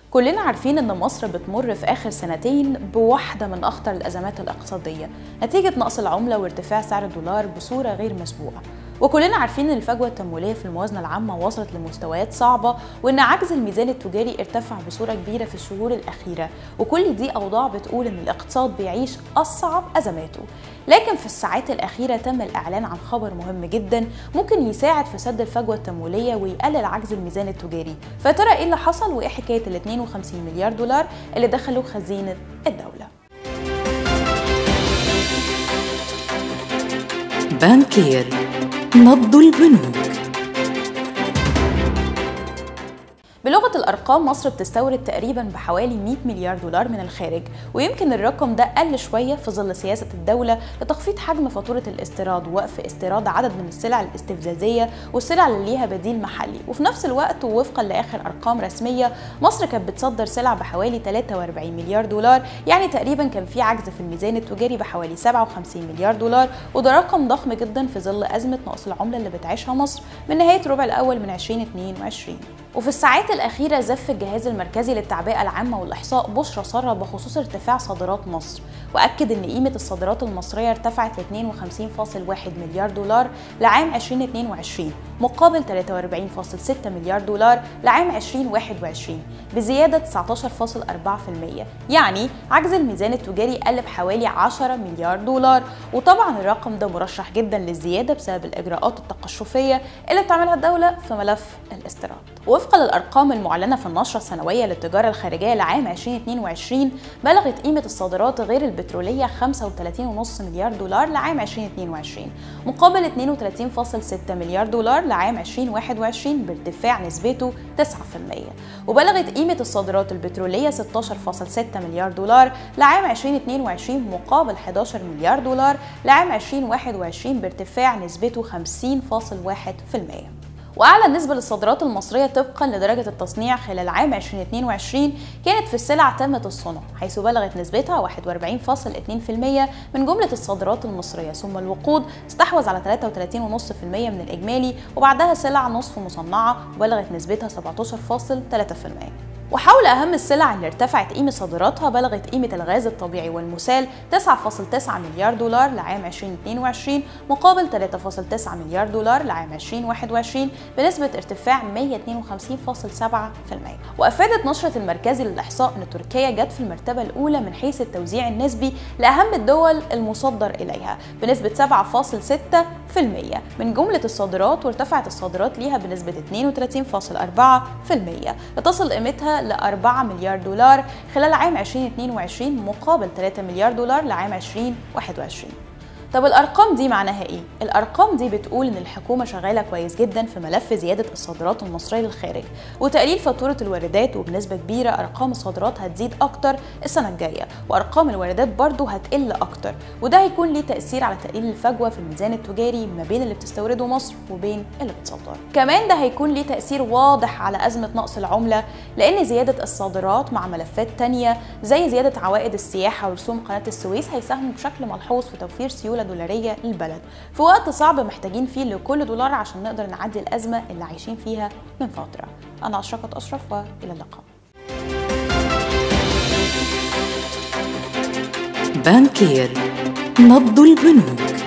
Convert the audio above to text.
كلنا عارفين ان مصر بتمر في اخر سنتين بواحده من اخطر الازمات الاقتصاديه نتيجه نقص العمله وارتفاع سعر الدولار بصوره غير مسبوقه وكلنا عارفين ان الفجوه التمويليه في الموازنه العامه وصلت لمستويات صعبه وان عجز الميزان التجاري ارتفع بصوره كبيره في الشهور الاخيره وكل دي اوضاع بتقول ان الاقتصاد بيعيش اصعب ازماته لكن في الساعات الاخيره تم الاعلان عن خبر مهم جدا ممكن يساعد في سد الفجوه التمويليه ويقلل عجز الميزان التجاري فترى ايه اللي حصل وايه حكايه ال 52 مليار دولار اللي دخلوا خزينه الدوله بانكير نبض البنوك بلغة الأرقام مصر بتستورد تقريبا بحوالي 100 مليار دولار من الخارج ويمكن الرقم ده قل شوية في ظل سياسة الدولة لتخفيض حجم فاتورة الاستيراد ووقف استيراد عدد من السلع الاستفزازية والسلع اللي ليها بديل محلي وفي نفس الوقت ووفقا لآخر أرقام رسمية مصر كانت بتصدر سلع بحوالي 43 مليار دولار يعني تقريبا كان في عجز في الميزان التجاري بحوالي 57 مليار دولار وده رقم ضخم جدا في ظل أزمة نقص العملة اللي بتعيشها مصر من نهاية الربع الأول من 2022 وفي الساعات الأخيرة زف الجهاز المركزي للتعبئة العامة والإحصاء بشرى سارة بخصوص ارتفاع صادرات مصر وأكد أن قيمة الصادرات المصرية ارتفعت ل 52.1 مليار دولار لعام 2022 مقابل 43.6 مليار دولار لعام 2021 بزيادة 19.4% يعني عجز الميزان التجاري قل بحوالي 10 مليار دولار وطبعا الرقم ده مرشح جدا للزيادة بسبب الإجراءات التقشفية اللي بتعملها الدولة في ملف الاستيراد وفقا للأرقام المعلنة في النشرة السنوية للتجارة الخارجية لعام 2022 بلغت قيمة الصادرات غير البترولية 35.5 مليار دولار لعام 2022 مقابل 32.6 مليار دولار لعام 2021 بارتفاع نسبته 9% وبلغت قيمة الصادرات البترولية 16.6 مليار دولار لعام 2022 مقابل 11 مليار دولار لعام 2021 بارتفاع نسبته 50.1% واعلى نسبه للصادرات المصريه طبقا لدرجه التصنيع خلال عام 2022 كانت في السلع تامه الصنع حيث بلغت نسبتها 41.2% من جمله الصادرات المصريه ثم الوقود استحوذ على 33.5% من الاجمالي وبعدها سلع نصف مصنعه وبلغت نسبتها 17.3% وحول أهم السلع اللي ارتفعت قيمة صادراتها بلغت قيمة الغاز الطبيعي والمسال 9.9 مليار دولار لعام 2022 مقابل 3.9 مليار دولار لعام 2021 بنسبة ارتفاع 152.7% وأفادت نشرة المركزي للإحصاء أن تركيا جت في المرتبة الأولى من حيث التوزيع النسبي لأهم الدول المصدر إليها بنسبة 7.6% من جملة الصادرات وارتفعت الصادرات ليها بنسبة 32.4% لتصل قيمتها ل 4 مليار دولار خلال عام 2022 مقابل 3 مليار دولار لعام 2021 طب الارقام دي معناها ايه الارقام دي بتقول ان الحكومه شغاله كويس جدا في ملف زياده الصادرات المصريه للخارج وتقليل فاتوره الواردات وبنسبه كبيره ارقام الصادرات هتزيد اكتر السنه الجايه وارقام الواردات برضو هتقل اكتر وده هيكون ليه تاثير على تقليل الفجوه في الميزان التجاري ما بين اللي بتستورده مصر وبين اللي بتصدره كمان ده هيكون ليه تاثير واضح على ازمه نقص العمله لان زياده الصادرات مع ملفات تانية زي زياده عوائد السياحه ورسوم قناه السويس هيساهموا بشكل ملحوظ في توفير سيوله دولاريه للبلد في وقت صعب محتاجين فيه لكل دولار عشان نقدر نعدي الازمه اللي عايشين فيها من فتره انا اشرقت اشرف والى اللقاء بانكير نبض البنوك